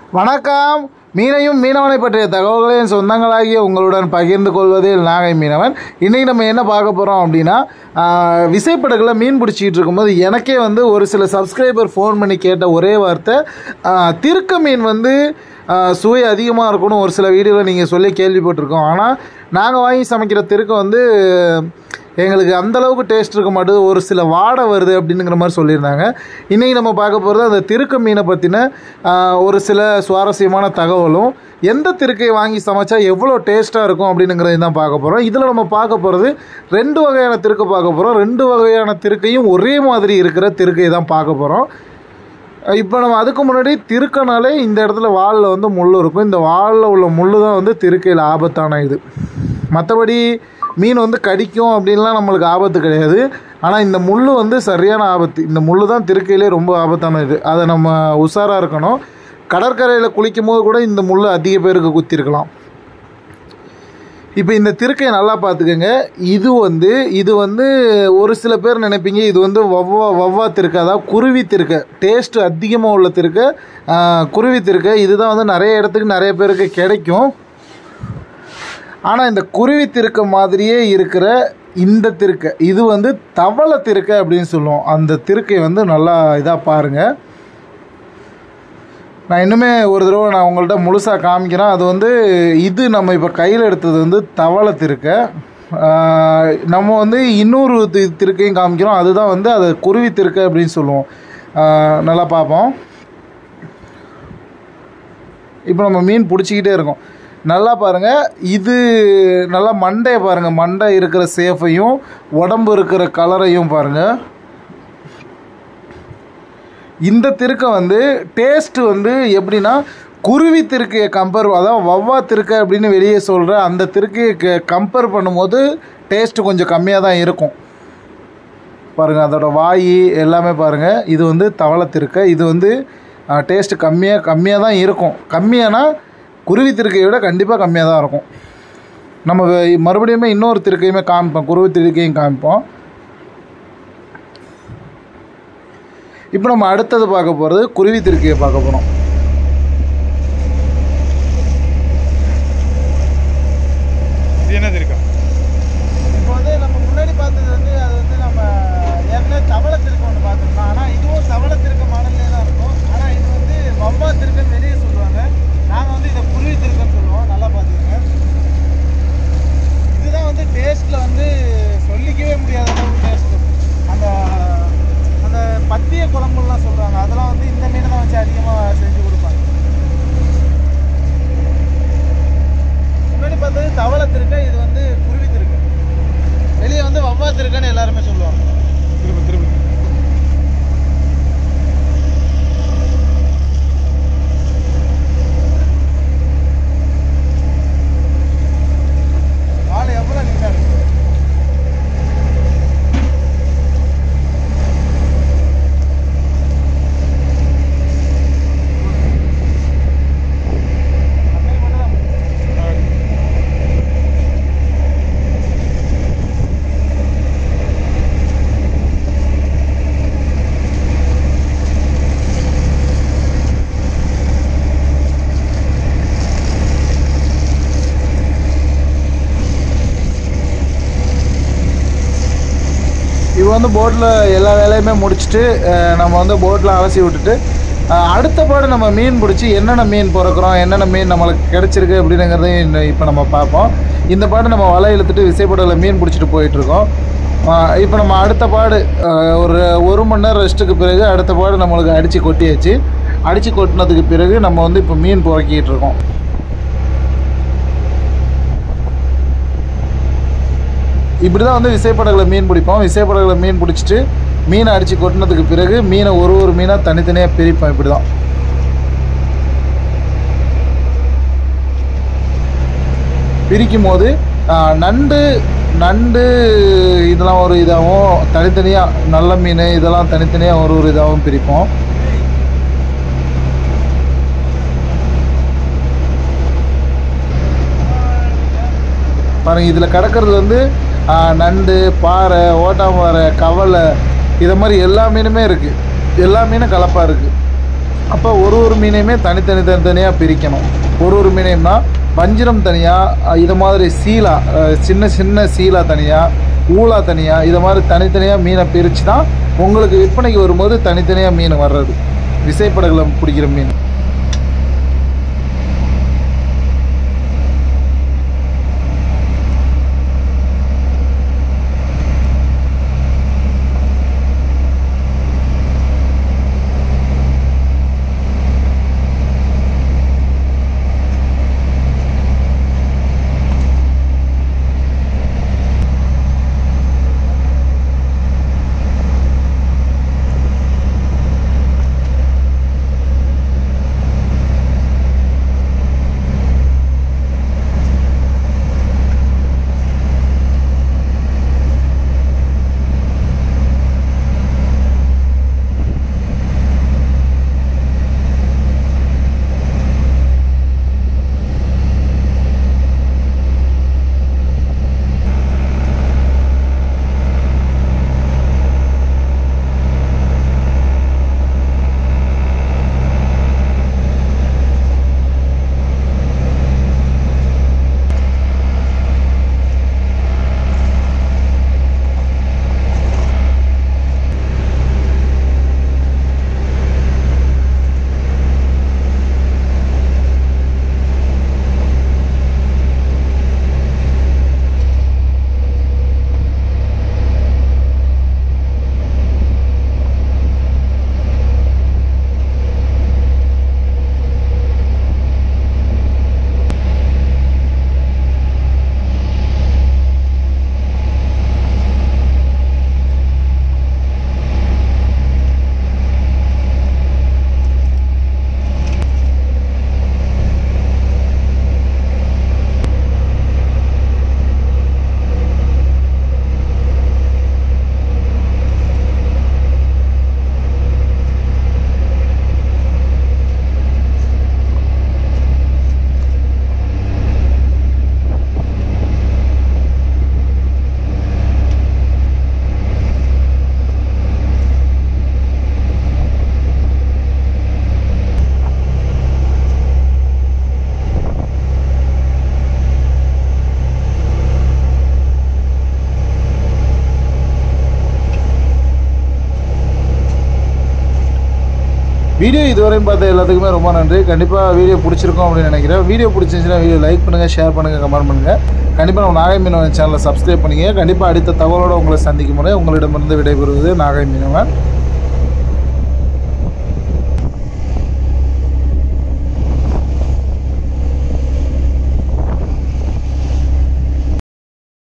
வணக்கம் மீனையும் மீனவனை பற்றிய தகவல்களையும் சொந்தங்களாகிய உங்களுடன் பகிர்ந்து கொள்வதில் நாகை மீனவன் இன்றைக்கி நம்ம என்ன பார்க்க போகிறோம் அப்படின்னா ஆஹ், விசைப்படகுல மீன் பிடிச்சிட்டு இருக்கும்போது எனக்கே வந்து ஒரு சில சப்ஸ்கிரைபர் ஃபோன் பண்ணி கேட்ட ஒரே வார்த்தை ஆஹ், திருக்க மீன் வந்து ஆஹ், சுவை அதிகமாக இருக்கணும் ஒரு சில வீடியோவில் நீங்கள் சொல்லி கேள்விப்பட்டிருக்கோம் ஆனால் நாங்கள் வாங்கி சமைக்கிற திருக்க வந்து எங்களுக்கு அந்த அளவுக்கு டேஸ்ட் இருக்க மாட்டேது ஒரு சில வாடை வருது அப்படிங்கிற மாதிரி சொல்லியிருந்தாங்க இன்றைக்கி நம்ம பார்க்க போகிறது அந்த திருக்க மீனை பற்றின ஆஹ், ஒரு சில சுவாரஸ்யமான தகவலும் எந்த திருக்கையை வாங்கி சமைச்சா எவ்வளோ டேஸ்ட்டாக இருக்கும் அப்படிங்கிறதையும் தான் பார்க்க போகிறோம் இதில் நம்ம பார்க்க போகிறது ரெண்டு வகையான திருக்கை பார்க்க போகிறோம் ரெண்டு வகையான திருக்கையும் ஒரே மாதிரி இருக்கிற திருக்கையை தான் பார்க்க போகிறோம் இப்போ நம்ம அதுக்கு முன்னாடி திருக்கனாலே இந்த இடத்துல வாலில் வந்து முள் இருக்கும் இந்த வாலில் உள்ள முள் தான் வந்து திருக்கையில் ஆபத்தான இது மற்றபடி மீன் வந்து கடிக்கும் அப்படின்லாம் நம்மளுக்கு ஆபத்து கிடையாது ஆனால் இந்த முள் வந்து சரியான ஆபத்து இந்த முள் தான் திருக்கையிலே ரொம்ப ஆபத்தான இது அதை நம்ம உஷாராக இருக்கணும் கடற்கரையில் குளிக்கும் போது கூட இந்த முள் அதிக பேருக்கு குத்திருக்கலாம் இப்போ இந்த திருக்கையை நல்லா பார்த்துக்கோங்க இது வந்து இது வந்து ஒரு சில பேர் நினைப்பீங்க இது வந்து வவ்வா வவ்வா திருக்கை அதாவது குருவி திருக்கை டேஸ்ட் அதிகமாக உள்ள திருக்கை ஆஹ், குருவி திருக்கை இதுதான் வந்து நிறைய இடத்துக்கு நிறைய பேருக்கு கிடைக்கும் ஆனால் இந்த குருவி திருக்கை மாதிரியே இருக்கிற இந்த திருக்கை இது வந்து தவளை திருக்கை அப்படின்னு சொல்லுவோம் அந்த திருக்கை வந்து நல்லா இதாக பாருங்கள் நான் இன்னுமே ஒரு தடவை நான் உங்கள்கிட்ட முழுசாக காமிக்கிறேன் அது வந்து இது நம்ம இப்போ கையில் எடுத்தது வந்து தவளை திருக்கை ஆஹ் நம்ம வந்து இன்னொரு தி- திருக்கையும் காமிக்கிறோம் அதுதான் வந்து அது குருவி திருக்கை அப்படின்னு சொல்லுவோம் ஆஹ் நல்லா பார்ப்போம் இப்போ நம்ம மீன் பிடிச்சிக்கிட்டே இருக்கோம் நல்லா பாருங்கள் இது நல்லா மண்டையை பாருங்கள் மண்டை இருக்கிற சேஃபையும் உடம்பு இருக்கிற கலரையும் பாருங்கள் இந்த திருக்கை வந்து டேஸ்ட் வந்து எப்படின்னா குருவி திருக்கையை கம்பேர் அதாவது வவ்வா திருக்கை அப்படின்னு வெளியே சொல்கிற அந்த திருக்கையை கம்பேர் பண்ணும்போது டேஸ்ட் கொஞ்சம் கம்மியாக தான் இருக்கும் பாருங்கள் அதோட வாய் எல்லாமே பாருங்கள் இது வந்து தவளை திருக்கை இது வந்து டேஸ்ட் கம்மியாக கம்மியாக தான் இருக்கும் கம்மியானா குருவி திருக்கையை விட கண்டிப்பாக கம்மியாக தான் இருக்கும் நம்ம வே- மறுபடியுமே இன்னொரு திருக்கையுமே காமிப்போம் குருவி திருக்கையும் காமிப்போம் இப்போ நம்ம அடுத்தது பார்க்க போகிறது குருவி திருக்கையை பார்க்க போகிறோம் இது என்னது இருக்கா இப்போ வந்து நம்ம முன்னாடி பார்த்தது வந்து அது வந்து நம்ம ஏற்கனவே தவளை திருக்க ஒன்று பார்த்துருக்கோம் ஆனால் இதுவும் தவளை திருக்க மாடல்லே தான் இருக்கும் ஆனால் இது வந்து வவ்வா திருக்கன்னு வெளியே சொல்லுவாங்க நாங்கள் வந்து இதை குருவி திருக்கன்னு சொல்லுவோம் நல்லா பார்த்துக்கோங்க இதுதான் வந்து டேஸ்ட்டில் வந்து சொல்லிக்கவே முடியாத அளவுக்கு டேஸ்ட் அந்த அந்த பத்திய குழம்புலாம் சொல்கிறாங்க அதெல்லாம் வந்து இந்த மீனை தான் வச்சு அதிகமாக செஞ்சு கொடுப்பாங்க முன்னாடி பார்த்தது தவளை திருக்கை இது வந்து குருவி திருக்கை வெளியே வந்து வவ்வா திருக்கைன்னு எல்லாருமே சொல்லுவாங்க திரும்ப திரும்ப ஆள் எவ்வளோ நீட்டாக இருக்கு சமையல் மட்டும் தான் இப்போ வந்து போட்டில் எல்லா வேலையுமே முடிச்சுட்டு அஹ், நம்ம வந்து போட்டில் அலசி விட்டுட்டு அஹ், அடுத்த பாடு நம்ம மீன் பிடிச்சி என்னென்ன மீன் பிறக்கிறோம் என்னென்ன மீன் நம்மளுக்கு கிடைச்சிருக்கு அப்படிங்கிறதையும் இப்போ நம்ம பார்ப்போம் இந்த பாடு நம்ம வலை இழுத்துட்டு விசைப்படவில் மீன் பிடிச்சிட்டு போயிட்டுருக்கோம் இப்போ நம்ம அடுத்த பாடு அஹ், ஒரு ஒரு மணி நேரம் ரெஸ்ட்டுக்கு பிறகு அடுத்த பாடு நம்மளுக்கு அடித்து கொட்டியாச்சு அடித்து கொட்டினதுக்கு பிறகு நம்ம வந்து இப்போ மீன் புறக்கிட்டு இருக்கோம் இப்படி தான் வந்து விசைப்படகுல மீன் பிடிப்போம் விசைப்படகுல மீன் பிடிச்சிட்டு மீனை அடித்து கொட்டினதுக்கு பிறகு மீனை ஒரு ஒரு மீனாக தனித்தனியாக பிரிப்போம் இப்படி தான் பிரிக்கும் போது ஆ, நண்டு நண்டு இதெல்லாம் ஒரு இதாகவும் தனித்தனியாக நல்ல மீன் இதெல்லாம் தனித்தனியாக ஒரு ஒரு இதாகவும் பிரிப்போம் பாருங்க இதில் கிடக்கிறது வந்து ஆ, நண்டு பாறை ஓட்டாம்பாறை கவலை இதை மாதிரி எல்லா மீனுமே இருக்குது எல்லா மீனும் கலப்பாக இருக்குது அப்போ ஒரு ஒரு மீனையுமே தனித்தனி தனித்தனியாக பிரிக்கணும் ஒரு ஒரு மீனையும்னா வஞ்சிரம் தனியாக இது மாதிரி சீலா அஹ், சின்ன சின்ன சீலா தனியாக ஊலா தனியாக இது மாதிரி தனித்தனியாக மீனை பிரித்து தான் உங்களுக்கு விற்பனைக்கு வரும்போது தனித்தனியாக மீன் வர்றது விசைப்படகுல பிடிக்கிற மீன் வீடியோ இதுவரையும் பார்த்த எல்லாத்துக்குமே ரொம்ப நன்றி கண்டிப்பாக வீடியோ பிடிச்சிருக்கோம் அப்படின்னு நினைக்கிறேன் வீடியோ பிடிச்சிருந்துச்சுன்னா வீடியோ லைக் பண்ணுங்கள் ஷேர் பண்ணுங்கள் கமெண்ட் பண்ணுங்கள் கண்டிப்பாக நம்ம நாகை மீனவன் சேனலை சப்ஸ்கிரைப் பண்ணிங்க கண்டிப்பாக அடுத்த தகவலோடு உங்களை சந்திக்கும் முறை உங்களிடமிருந்து விடைபெறுவது நாகை மீனவன்